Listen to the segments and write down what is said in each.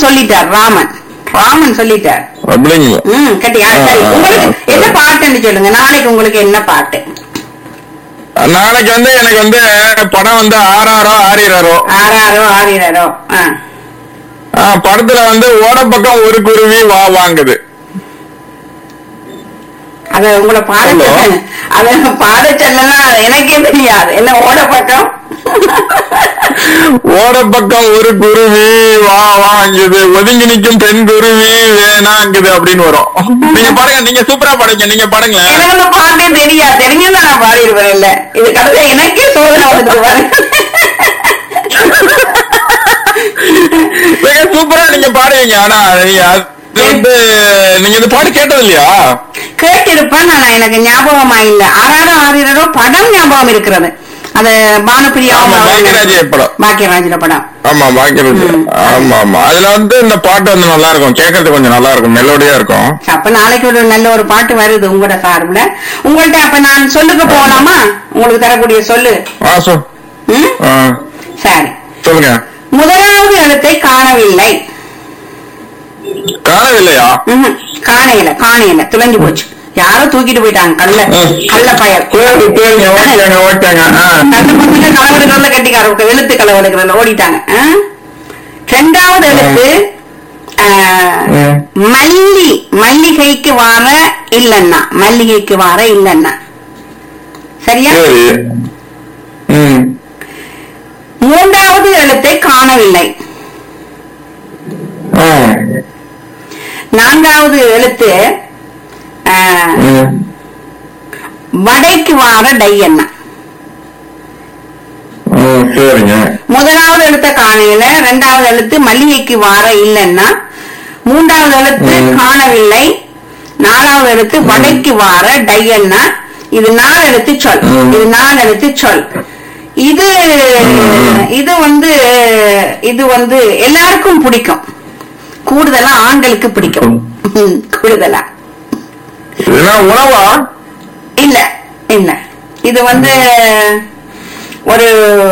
ராமன் சொல்லிட்டார் ராமன் ராமன் சொல்லிட்டார் அப்படிங்களா ம் கட்டியா சரி உங்களுக்கு என்ன பாட்டுன்னு சொல்லுங்க நாளைக்கு உங்களுக்கு என்ன பாட்டு நாளைக்கு வந்து எனக்கு வந்து படம் வந்து ஆறாரோ ஆறிறாரோ ஆறாரோ ஆறிரோ ஆ ஆ, படத்துல வந்து ஓட பக்கம் ஒரு குருவி வா வாங்குது அத உங்களை பாட Hello. சொல்ல அத பாட சொல்லனா எனக்கே தெரியாது என்ன ஓட பக்கம் ஓட பக்கம் ஒரு குருவி வா வாங்குது ஒதுங்கி நிக்கும் பெண் குருவி வேணாங்குது அப்படின்னு வரும் நீங்க பாருங்க நீங்க சூப்பரா பாடுங்க நீங்க பாடுங்க எனக்கு அந்த பாட்டே தெரியாது தெரிஞ்சிருந்தா நான் பாடிடுவேன் இல்ல இது கடைசியா எனக்கே சோதனை வந்துட்டு பாருங்க நீங்க சூப்பரா நீங்க பாடுவீங்க ஆனா நீங்க அது வந்து நீங்க இந்த பாட்டு கேட்டது இல்லையா கேட்டிருப்பேன் நான் எனக்கு ஞாபகமா இல்ல ஆறாரோ ஆறிரோ படம் ஞாபகம் இருக்கிறது அது பானுப்பிரியாவும் ஆமா, அவரும் பாக்கியராஜ் படம். பாக்கியராஜோட படம் ஆமா பாக்கிறது ம். ஆமா ஆமா அதுல வந்து இந்த பாட்டு வந்து நல்லா இருக்கும் கேட்கறதுக்கு கொஞ்சம் நல்லா இருக்கும் மெலோடியா இருக்கும் அப்ப நாளைக்கு ஒரு நல்ல ஒரு பாட்டு வருது உங்களோட சார்பில் உங்கள்ட்ட அப்ப நான் சொல்லுக்கு போகலாமா உங்களுக்கு தரக்கூடிய சொல்லு ஆ சொ ம்? ஆ, சரி சொல்லுங்க முதலாவது எழுத்தை காணவில்லை காணவில்லையா ம்ஹும். காணையில காணையில துளைஞ்சு போச்சு யாரோ தூக்கிட்டு போயிட்டாங்க கல்ல ம். கள்ள பயல் சரி சரிங்க ஓகேங்க ஓகேங்க ஆ. கள்ள பசங்க களவெடுக்கிறதுல கட்டிக்கார எழுத்து களவெடுக்கிறதுல ஓடிட்டாங்க ஆ? ரெண்டாவது எழுத்து ஆ, ம். மல்லி மல்லிகைக்கு வார இல்லன்னா மல்லிகைக்கு வார இல்லன்னா சரியா சரி ம் மூன்றாவது எழுத்தை காணவில்லை ஆ. நான்காவது எழுத்து ஆ, ம். வடைக்கு வார டை என்ன ம், சரிங்க முதலாவது எழுத்த காணையில ரெண்டாவது எழுத்து மல்லிகைக்கு வார இல்லைன்னா மூன்றாவது எழுத்து ம். காணவில்லை நாலாவது எழுத்து வடைக்கு வார டையன்னா இது நாலு எழுத்து சொல் ம். இது நாலு எழுத்து சொல் இது ம். இது வந்து இது வந்து எல்லாருக்கும் பிடிக்கும் கூடுதலா ஆண்களுக்கு பிடிக்கும் ம், கூடுதலா இதெல்லாம் உணவா இல்ல இல்ல இது வந்து ஒரு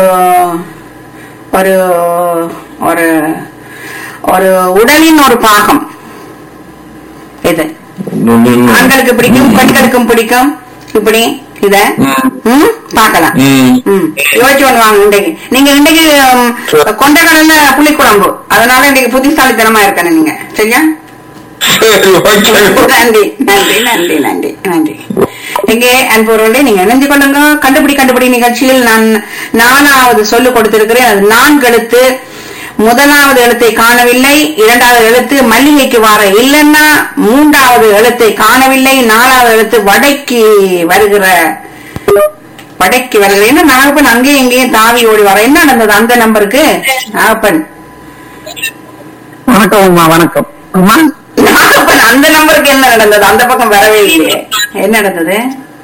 ஒரு ஒரு ஒரு உடலின் ஒரு பாகம் இது ஆண்களுக்கு பிடிக்கும் பெண்களுக்கும் பிடிக்கும் இப்படி இத ம். ம், பார்க்கலாம் ம். ம். யோசிச்சு ஒண்ணு வாங்க இன்றைக்கு நீங்க இன்றைக்கு ம், கொண்டக்கடல்ல புளிக்குழம்பு அதனால இன்றைக்கு புத்திசாலித்தனமா இருக்கணும் நீங்க சரியா சரி ஓகே நன்றி நன்றி நன்றி நன்றி நன்றி எங்கே அன்புறவர்களே நீங்க இணைஞ்சு கொள்ளுங்க கண்டுபிடி கண்டுபிடி நிகழ்ச்சியில் நான் நாலாவது சொல்லு கொடுத்திருக்கிறேன் அது நான்கு எழுத்து முதலாவது எழுத்தை காணவில்லை இரண்டாவது எழுத்து மல்லிகைக்கு வார இல்லைன்னா மூன்றாவது எழுத்தை காணவில்லை நாலாவது எழுத்து வடைக்கு வருகிற வடைக்கு வருகிற என்ன நாகப்பன் அங்கேயும் இங்கேயும் தாவி ஓடி வர என்ன நடந்தது அந்த நம்பருக்கு நாகப்பன் வணக்கம் அம்மா வணக்கம் அம்மா நாகப்பன் அந்த நம்பருக்கு என்ன நடந்தது அந்த பக்கம் வரவே இல்லையே என்ன நடந்தது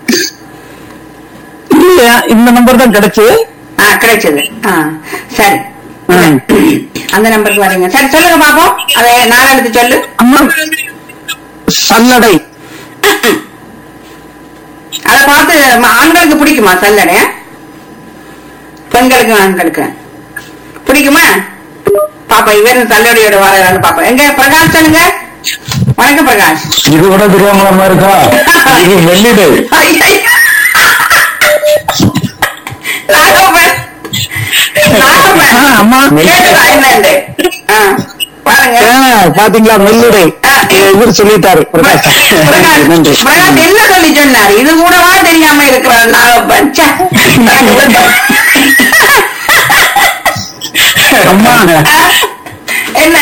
இல்லையா இந்த நம்பர் தான் கிடைச்சு ஆ கிடைச்சது ஆ சரி ம். அந்த நம்பருக்கு வரீங்க சரி சொல்லுங்க பாப்போம் அதை நாலு எழுத்து சொல்லு அம்மா சல்லடை அதை பார்த்து ம- ஆண்களுக்கு பிடிக்குமா சல்லடை பெண்களுக்கு ஆண்களுக்கு பிடிக்குமா பாப்பா இவர் சல்லடையோட வர பாப்பா எங்க பிரகாஷ் சொல்லுங்க வணக்கம் பிரகாஷ் இது கூட தெரியாம இருக்கா இது வெள்ளிடை ஐயையோ. நாகப்பன். நாகப்பன். ஆ, அம்மா. கேட்டுதா என்னண்டு? ஆ, பாருங்க ஆ, பாத்தீங்களா மெல்லுடை ஆ. இவர் சொல்லிட்டாரு பிரகாஷ் பிரகாஷ் நன்றி பிரகாஷ் என்ன சொல்லி சொன்னார் இது கூடவா தெரியாம இருக்கிறார் நாகப்பன் ச்சே. அம்மா என்ன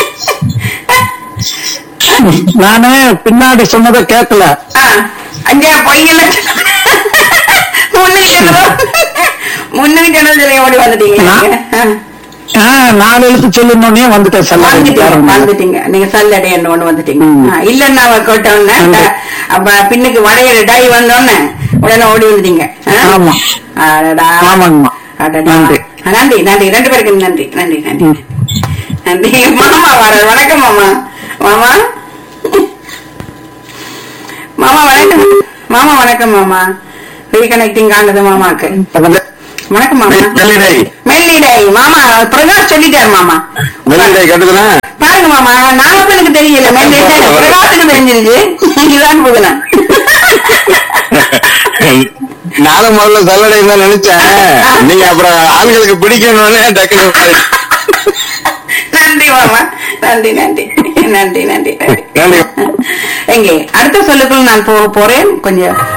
நானு பின்னாடி சொன்னதை கேட்கல ஆ, அஞ்சா பொய்யல முன்னுக்கு சொன்னதோ முன்னுக்கு சொன்னது சொல்லி ஓடி வந்துட்டீங்களா நீங்க? ஆ. ஆ, நாலு எழுத்து சொல்லணும்னே வந்துட்டேன் சல்லடை வந்துட்டீங்க காரணம். வந்துட்டீங்க நீங்க சல்லடை என்ன ஒண்ணு வந்துட்டீங்க ம். ஆ, இல்லன்னா அவ கேட்டோன்னே நன்றி. அப்ப பின்னுக்கு வடையிற டை வந்தோன்னே உடனே ஓடி வந்துட்டீங்க ஆ? ஆமா. அடடா. ஆமாங்கம்மா அடடா. நன்றி. ஆ, நன்றி நன்றி ரெண்டு பேருக்கு நன்றி நன்றி நன்றி நன்றி மாமா வர வணக்கம் மாமா மாமா மாமா வணக்கம் மாமா வணக்கம் மாமா ரீகனெக்டிங் ஆனது மாமாக்கு வணக்கம் மாமா வெள்ளிடை மெல்லிடை மாமா பிரகாஷ் சொல்லிட்டாரு மாமா வெள்ளிடை கட்டுதுனா பாருங்க சொல்லுங்க மாமா நாகப்பனுக்கு தெரியல மெல்லிட்டான் பிரகாசுக்கு தெரிஞ்சிருச்சு இதுதான் புதுனா நானும் முதல்ல சல்லடை தான் நினைச்சேன் நீங்க அப்புறம் ஆண்களுக்கு பிடிக்கணும்னு டக்குனு மாறி. நன்றி மாமா நன்றி நன்றி நன்றி நன்றி நன்றி நன்றி எங்கே அடுத்த சொல்லுக்குள் நான் போக போறேன் கொஞ்சம்